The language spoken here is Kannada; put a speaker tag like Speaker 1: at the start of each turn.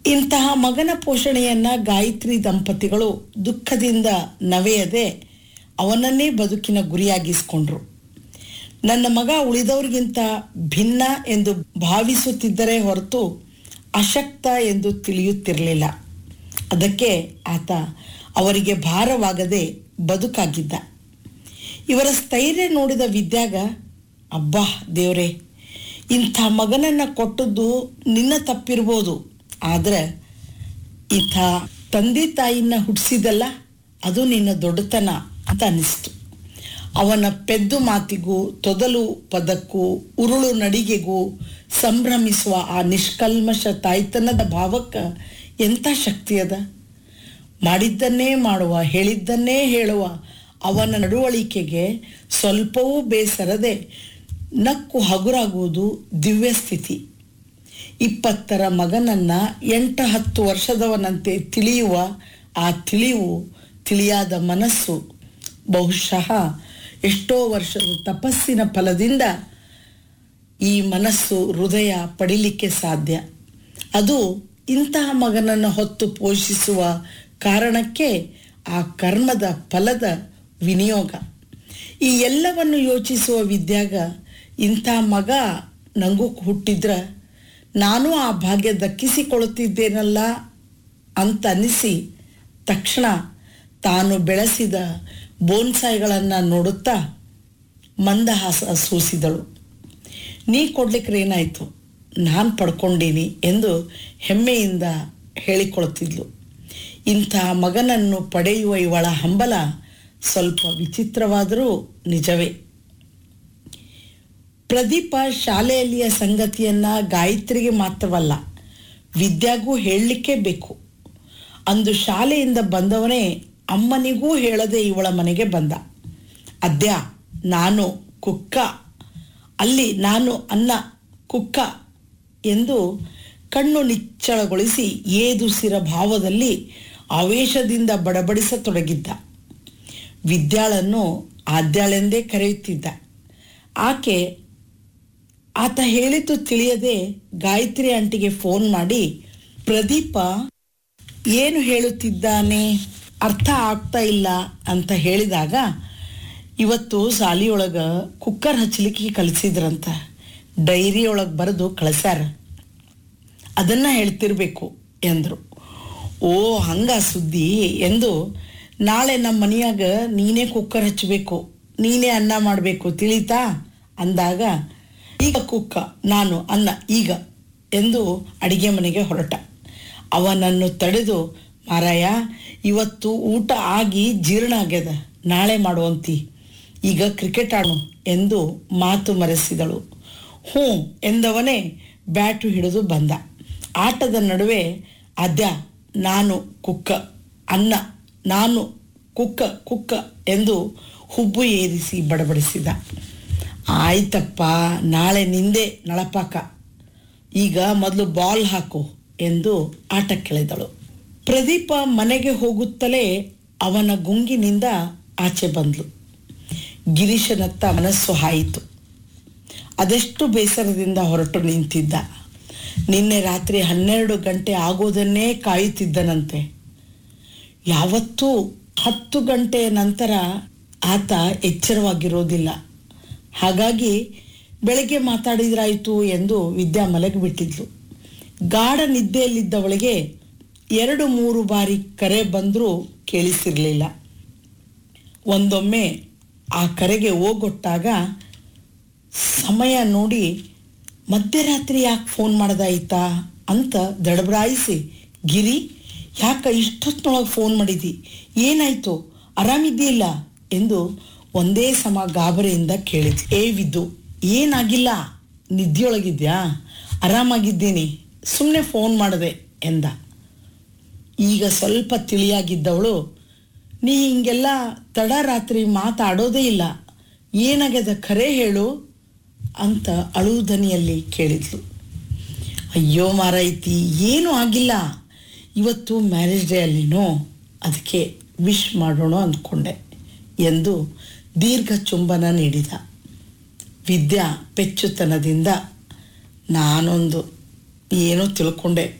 Speaker 1: ಇಂತಹ ಮಗನ ಪೋಷಣೆಯನ್ನ ಗಾಯತ್ರಿ ದಂಪತಿಗಳು ದುಃಖದಿಂದ ನವೆಯದೆ ಅವನನ್ನೇ ಬದುಕಿನ ಗುರಿಯಾಗಿಸಿಕೊಂಡ್ರು ನನ್ನ ಮಗ ಉಳಿದವರಿಗಿಂತ ಭಿನ್ನ ಎಂದು ಭಾವಿಸುತ್ತಿದ್ದರೆ ಹೊರತು ಅಶಕ್ತ ಎಂದು ತಿಳಿಯುತ್ತಿರಲಿಲ್ಲ ಅದಕ್ಕೆ ಆತ ಅವರಿಗೆ ಭಾರವಾಗದೆ ಬದುಕಾಗಿದ್ದ ಇವರ ಸ್ಥೈರ್ಯ ನೋಡಿದ ವಿದ್ಯಾಗ ಅಬ್ಬಾ ದೇವ್ರೆ ಇಂಥ ಮಗನನ್ನು ಕೊಟ್ಟದ್ದು ನಿನ್ನ ತಪ್ಪಿರ್ಬೋದು ಆದರೆ ಇಂಥ ತಂದೆ ತಾಯಿನ ಹುಟ್ಟಿಸಿದಲ್ಲ ಅದು ನಿನ್ನ ದೊಡ್ಡತನ ಅಂತ ಅನಿಸ್ತು ಅವನ ಪೆದ್ದು ಮಾತಿಗೂ ತೊದಲು ಪದಕ್ಕೂ ಉರುಳು ನಡಿಗೆಗೂ ಸಂಭ್ರಮಿಸುವ ಆ ನಿಷ್ಕಲ್ಮಶ ತಾಯ್ತನದ ಭಾವಕ್ಕೆ ಎಂಥ ಶಕ್ತಿ ಅದ ಮಾಡಿದ್ದನ್ನೇ ಮಾಡುವ ಹೇಳಿದ್ದನ್ನೇ ಹೇಳುವ ಅವನ ನಡವಳಿಕೆಗೆ ಸ್ವಲ್ಪವೂ ಬೇಸರದೆ ನಕ್ಕು ಹಗುರಾಗುವುದು ದಿವ್ಯ ಸ್ಥಿತಿ ಇಪ್ಪತ್ತರ ಮಗನನ್ನ ಎಂಟು ಹತ್ತು ವರ್ಷದವನಂತೆ ತಿಳಿಯುವ ಆ ತಿಳಿವು ತಿಳಿಯಾದ ಮನಸ್ಸು ಬಹುಶಃ ಎಷ್ಟೋ ವರ್ಷದ ತಪಸ್ಸಿನ ಫಲದಿಂದ ಈ ಮನಸ್ಸು ಹೃದಯ ಪಡಿಲಿಕ್ಕೆ ಸಾಧ್ಯ ಅದು ಇಂತಹ ಮಗನನ್ನು ಹೊತ್ತು ಪೋಷಿಸುವ ಕಾರಣಕ್ಕೆ ಆ ಕರ್ಮದ ಫಲದ ವಿನಿಯೋಗ ಈ ಎಲ್ಲವನ್ನು ಯೋಚಿಸುವ ವಿದ್ಯಾಗ ಇಂಥ ಮಗ ನನಗೂ ಹುಟ್ಟಿದ್ರ ನಾನು ಆ ಭಾಗ್ಯ ದಕ್ಕಿಸಿಕೊಳ್ಳುತ್ತಿದ್ದೇನಲ್ಲ ಅಂತ ಅನ್ನಿಸಿ ತಕ್ಷಣ ತಾನು ಬೆಳೆಸಿದ ಬೋನ್ಸಾಯಿಗಳನ್ನು ನೋಡುತ್ತಾ ಮಂದಹಾಸ ಸೂಸಿದಳು ನೀ ಕೊಡ್ಲಿಕ್ಕೆ ಏನಾಯಿತು ನಾನು ಪಡ್ಕೊಂಡೀನಿ ಎಂದು ಹೆಮ್ಮೆಯಿಂದ ಹೇಳಿಕೊಳ್ತಿದ್ಲು ಇಂಥ ಮಗನನ್ನು ಪಡೆಯುವ ಇವಳ ಹಂಬಲ ಸ್ವಲ್ಪ ವಿಚಿತ್ರವಾದರೂ ನಿಜವೇ ಪ್ರದೀಪ ಶಾಲೆಯಲ್ಲಿಯ ಸಂಗತಿಯನ್ನ ಗಾಯತ್ರಿಗೆ ಮಾತ್ರವಲ್ಲ ವಿದ್ಯಾಗೂ ಹೇಳಲಿಕ್ಕೆ ಬೇಕು ಅಂದು ಶಾಲೆಯಿಂದ ಬಂದವನೇ ಅಮ್ಮನಿಗೂ ಹೇಳದೆ ಇವಳ ಮನೆಗೆ ಬಂದ ಅದ್ಯಾ ನಾನು ಕುಕ್ಕ ಅಲ್ಲಿ ನಾನು ಅನ್ನ ಕುಕ್ಕ ಎಂದು ಕಣ್ಣು ನಿಚ್ಚಳಗೊಳಿಸಿ ಏದುಸಿರ ಭಾವದಲ್ಲಿ ಆವೇಶದಿಂದ ಬಡಬಡಿಸತೊಡಗಿದ್ದ ವಿದ್ಯಾಳನ್ನು ಆದ್ಯಾಳೆಂದೇ ಕರೆಯುತ್ತಿದ್ದ ಆಕೆ ಆತ ಹೇಳಿದ್ದು ತಿಳಿಯದೆ ಗಾಯತ್ರಿ ಆಂಟಿಗೆ ಫೋನ್ ಮಾಡಿ ಪ್ರದೀಪ ಏನು ಹೇಳುತ್ತಿದ್ದಾನೆ ಅರ್ಥ ಆಗ್ತಾ ಇಲ್ಲ ಅಂತ ಹೇಳಿದಾಗ ಇವತ್ತು ಸಾಲಿಯೊಳಗೆ ಕುಕ್ಕರ್ ಹಚ್ಚಲಿಕ್ಕೆ ಕಳಿಸಿದ್ರಂತ ಡೈರಿ ಒಳಗೆ ಬರೆದು ಕಳಿಸ್ಯಾರ ಅದನ್ನ ಹೇಳ್ತಿರ್ಬೇಕು ಎಂದರು ಓ ಹಂಗ ಸುದ್ದಿ ಎಂದು ನಾಳೆ ನಮ್ಮ ಮನೆಯಾಗ ನೀನೇ ಕುಕ್ಕರ್ ಹಚ್ಚಬೇಕು ನೀನೇ ಅನ್ನ ಮಾಡಬೇಕು ತಿಳಿತಾ ಅಂದಾಗ ಈಗ ಕುಕ್ಕ ನಾನು ಅನ್ನ ಈಗ ಎಂದು ಅಡಿಗೆ ಮನೆಗೆ ಹೊರಟ ಅವನನ್ನು ತಡೆದು ಮಾರಾಯ ಇವತ್ತು ಊಟ ಆಗಿ ಜೀರ್ಣ ಆಗ್ಯದ ನಾಳೆ ಮಾಡುವಂತಿ ಈಗ ಕ್ರಿಕೆಟ್ ಆಡು ಎಂದು ಮಾತು ಮರೆಸಿದಳು ಹ್ಞೂ ಎಂದವನೇ ಬ್ಯಾಟು ಹಿಡಿದು ಬಂದ ಆಟದ ನಡುವೆ ಅದ್ಯ ನಾನು ಕುಕ್ಕ ಅನ್ನ ನಾನು ಕುಕ್ಕ ಕುಕ್ಕ ಎಂದು ಹುಬ್ಬು ಏರಿಸಿ ಬಡಬಡಿಸಿದ ಆಯ್ತಪ್ಪ ನಾಳೆ ನಿಂದೆ ನಳಪಾಕ ಈಗ ಮೊದಲು ಬಾಲ್ ಹಾಕು ಎಂದು ಆಟಕ್ಕೆಳೆದಳು ಪ್ರದೀಪ ಮನೆಗೆ ಹೋಗುತ್ತಲೇ ಅವನ ಗುಂಗಿನಿಂದ ಆಚೆ ಬಂದ್ಲು ಗಿರೀಶನತ್ತ ಮನಸ್ಸು ಹಾಯಿತು ಅದೆಷ್ಟು ಬೇಸರದಿಂದ ಹೊರಟು ನಿಂತಿದ್ದ ನಿನ್ನೆ ರಾತ್ರಿ ಹನ್ನೆರಡು ಗಂಟೆ ಆಗೋದನ್ನೇ ಕಾಯುತ್ತಿದ್ದನಂತೆ ಯಾವತ್ತೂ ಹತ್ತು ಗಂಟೆಯ ನಂತರ ಆತ ಎಚ್ಚರವಾಗಿರೋದಿಲ್ಲ ಹಾಗಾಗಿ ಬೆಳಗ್ಗೆ ಮಾತಾಡಿದ್ರಾಯಿತು ಎಂದು ವಿದ್ಯಾ ಮಲಗಿಬಿಟ್ಟಿದ್ಲು ಗಾಢ ನಿದ್ದೆಯಲ್ಲಿದ್ದವಳಿಗೆ ಎರಡು ಮೂರು ಬಾರಿ ಕರೆ ಬಂದರೂ ಕೇಳಿಸಿರಲಿಲ್ಲ ಒಂದೊಮ್ಮೆ ಆ ಕರೆಗೆ ಓಗೊಟ್ಟಾಗ ಸಮಯ ನೋಡಿ ಮಧ್ಯರಾತ್ರಿ ಯಾಕೆ ಫೋನ್ ಮಾಡ್ದಾಯ್ತಾ ಅಂತ ದಡಬರಾಯಿಸಿ ಗಿರಿ ಯಾಕ ಇಷ್ಟೊತ್ತಿನೊಳಗೆ ಫೋನ್ ಮಾಡಿದಿ ಏನಾಯ್ತು ಆರಾಮಿದ್ದೀಲ್ಲ ಎಂದು ಒಂದೇ ಸಮ ಗಾಬರಿಯಿಂದ ಕೇಳಿದ್ವಿ ಏ ವಿದ್ದು ಏನಾಗಿಲ್ಲ ನಿದ್ದೆಯೊಳಗಿದ್ಯಾ ಆರಾಮಾಗಿದ್ದೀನಿ ಸುಮ್ಮನೆ ಫೋನ್ ಮಾಡಿದೆ ಎಂದ ಈಗ ಸ್ವಲ್ಪ ತಿಳಿಯಾಗಿದ್ದವಳು ನೀ ಹಿಂಗೆಲ್ಲ ತಡ ರಾತ್ರಿ ಮಾತಾಡೋದೇ ಇಲ್ಲ ಏನಾಗ್ಯದ ಖರೆ ಹೇಳು ಅಂತ ಅಳುವುದನಿಯಲ್ಲಿ ಕೇಳಿದ್ಲು ಅಯ್ಯೋ ಮಾರೈತಿ ಏನೂ ಆಗಿಲ್ಲ ಇವತ್ತು ಮ್ಯಾರೇಜ್ ಡೇ ಅಲ್ಲಿನೋ ಅದಕ್ಕೆ ವಿಶ್ ಮಾಡೋಣ ಅಂದ್ಕೊಂಡೆ ಎಂದು ದೀರ್ಘ ಚುಂಬನ ನೀಡಿದ ವಿದ್ಯಾ ಪೆಚ್ಚುತನದಿಂದ ನಾನೊಂದು ಏನೋ ತಿಳ್ಕೊಂಡೆ